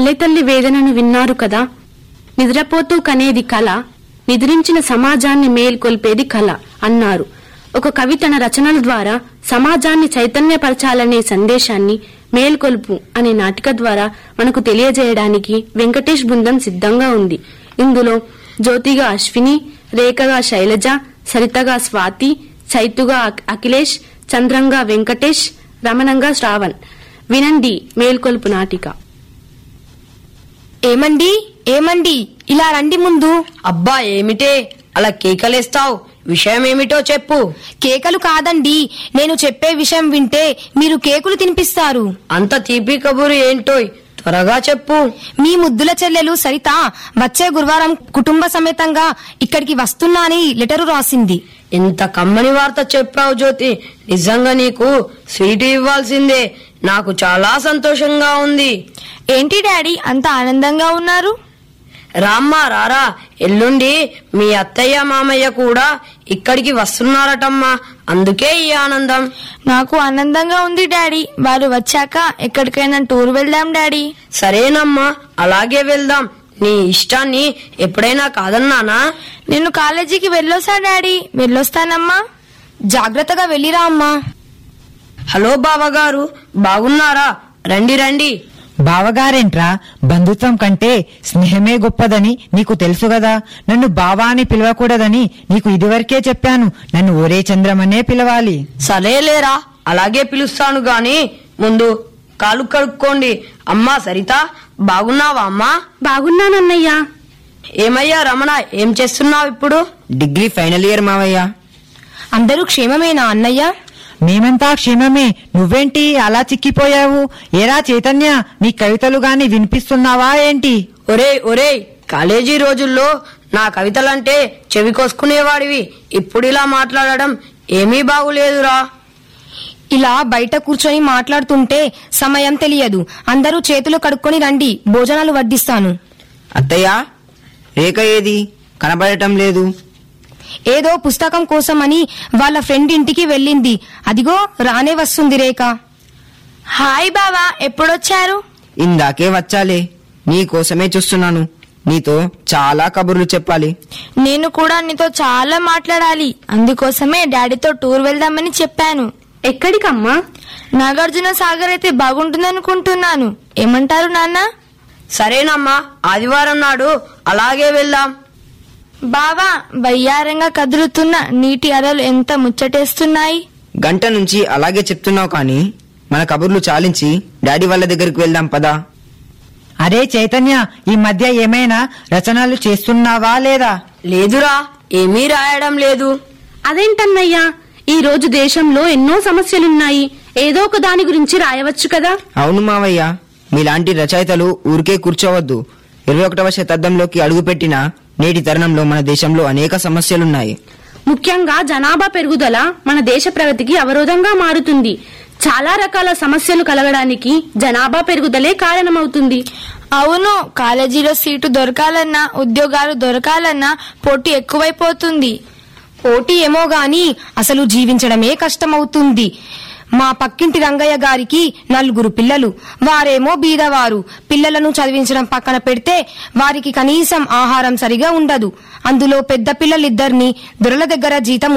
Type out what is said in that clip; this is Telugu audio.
పల్లెతల్లి వేదనను విన్నారు కదా నిద్రపోతూ కనేది కళ నిద్రించిన సమాజాన్ని మేల్కొల్పేది కళ అన్నారు ఒక కవి తన రచనల ద్వారా సమాజాన్ని చైతన్యపరచాలనే సందేశాన్ని మేల్కొల్పు అనే నాటిక ద్వారా మనకు తెలియజేయడానికి వెంకటేష్ బృందం సిద్ధంగా ఉంది ఇందులో జ్యోతిగా అశ్విని రేఖగా శైలజ సరితగా స్వాతి చైతుగా అఖ్- అఖిలేష్ చంద్రంగా వెంకటేష్ రమణంగా శ్రావణ్ వినండి మేల్కొల్పు నాటిక ఏమండి ఏమండి ఇలా రండి ముందు అబ్బా ఏమిటే అలా కేకలేస్తావు విషయం ఏమిటో చెప్పు కేకలు కాదండి నేను చెప్పే విషయం వింటే మీరు కేకులు తినిపిస్తారు అంత తీపి కబురు ఏంటోయ్ త్వరగా చెప్పు మీ ముద్దుల చెల్లెలు సరిత వచ్చే గురువారం కుటుంబ సమేతంగా ఇక్కడికి వస్తున్నా అని లెటరు రాసింది ఇంత కమ్మని వార్త చెప్పావు జ్యోతి నిజంగా నీకు స్వీట్ ఇవ్వాల్సిందే నాకు చాలా సంతోషంగా ఉంది ఏంటి డాడీ అంత ఆనందంగా ఉన్నారు రామ్మా రారా ఎల్లుండి మీ అత్తయ్య మామయ్య కూడా ఇక్కడికి వస్తున్నారటమ్మా అందుకే ఈ ఆనందం నాకు ఆనందంగా ఉంది డాడీ వారు వచ్చాక ఎక్కడికైనా టూర్ వెళ్దాం డాడీ సరేనమ్మా అలాగే వెళ్దాం నీ ఇష్టాన్ని ఎప్పుడైనా కాదన్నానా నేను కాలేజీకి వెళ్ళొస్తా డాడీ వెళ్ళొస్తానమ్మా జాగ్రత్తగా వెళ్ళిరా అమ్మా హలో బావగారు బాగున్నారా రండి రండి బావగారేంట్రా బంధుత్వం కంటే స్నేహమే గొప్పదని నీకు తెలుసు కదా నన్ను బావా అని పిలవకూడదని నీకు ఇదివరకే చెప్పాను నన్ను ఒరే చంద్రమనే పిలవాలి సరేలేరా అలాగే పిలుస్తాను గాని ముందు కాలు కడుక్కోండి అమ్మా సరిత బాగున్నావా అమ్మా బాగున్నానన్నయ్యా ఏమయ్యా రమణ ఏం చేస్తున్నావు ఇప్పుడు డిగ్రీ ఫైనల్ ఇయర్ మావయ్య అందరూ క్షేమమేనా అన్నయ్య మేమంతా క్షేమమే నువ్వేంటి అలా చిక్కిపోయావు ఏరా చైతన్య నీ కవితలు గాని వినిపిస్తున్నావా ఏంటి ఒరేయ్ ఒరేయ్ కాలేజీ రోజుల్లో నా కవితలంటే చెవి కోసుకునేవాడివి ఇప్పుడు ఇలా మాట్లాడడం ఏమీ బాగులేదురా ఇలా బయట కూర్చొని మాట్లాడుతుంటే సమయం తెలియదు అందరూ చేతులు కడుక్కొని రండి భోజనాలు వడ్డిస్తాను అత్తయ్య రేఖ ఏది కనబడటం లేదు ఏదో పుస్తకం కోసమని వాళ్ళ ఫ్రెండ్ ఇంటికి వెళ్ళింది అదిగో రానే వస్తుంది రేఖ హాయ్ బావా ఎప్పుడొచ్చారు ఇందాకే వచ్చాలే నీ కోసమే చూస్తున్నాను నీతో చాలా కబుర్లు చెప్పాలి నేను కూడా నీతో చాలా మాట్లాడాలి అందుకోసమే డాడీతో టూర్ వెళ్దామని చెప్పాను ఎక్కడికమ్మా నాగార్జున సాగర్ అయితే బాగుంటుందనుకుంటున్నాను ఏమంటారు నాన్న సరేనమ్మా ఆదివారం నాడు అలాగే వెళ్దాం బావా వయ్యారంగా కదులుతున్న నీటి అలలు ఎంత ముచ్చటేస్తున్నాయి గంట నుంచి అలాగే చెప్తున్నావు కానీ మన కబుర్లు చాలించి డాడీ వాళ్ళ దగ్గరికి వెళ్దాం పదా అరే చైతన్య ఈ మధ్య ఏమైనా రచనలు చేస్తున్నావా లేదా లేదురా ఏమీ రాయడం లేదు అదేంటన్నయ్యా ఈ రోజు దేశంలో ఎన్నో సమస్యలున్నాయి ఏదో ఒక దాని గురించి రాయవచ్చు కదా అవును మావయ్య మీలాంటి రచయితలు ఊరికే కూర్చోవద్దు ఇరవై ఒకటవ శతాబ్దంలోకి అడుగుపెట్టిన నేటి తరుణంలో మన దేశంలో అనేక సమస్యలున్నాయి ముఖ్యంగా జనాభా పెరుగుదల మన దేశ ప్రగతికి అవరోధంగా మారుతుంది చాలా రకాల సమస్యలు కలగడానికి జనాభా పెరుగుదలే కారణమవుతుంది అవును కాలేజీలో సీటు దొరకాలన్నా ఉద్యోగాలు దొరకాలన్నా పోటీ ఎక్కువైపోతుంది పోటీ ఏమో గాని అసలు జీవించడమే కష్టమవుతుంది మా పక్కింటి రంగయ్య గారికి నలుగురు పిల్లలు వారేమో బీదవారు పిల్లలను చదివించడం పక్కన పెడితే వారికి కనీసం ఆహారం సరిగా ఉండదు అందులో పెద్ద పిల్లలిద్దరిని దొరల దగ్గర జీతం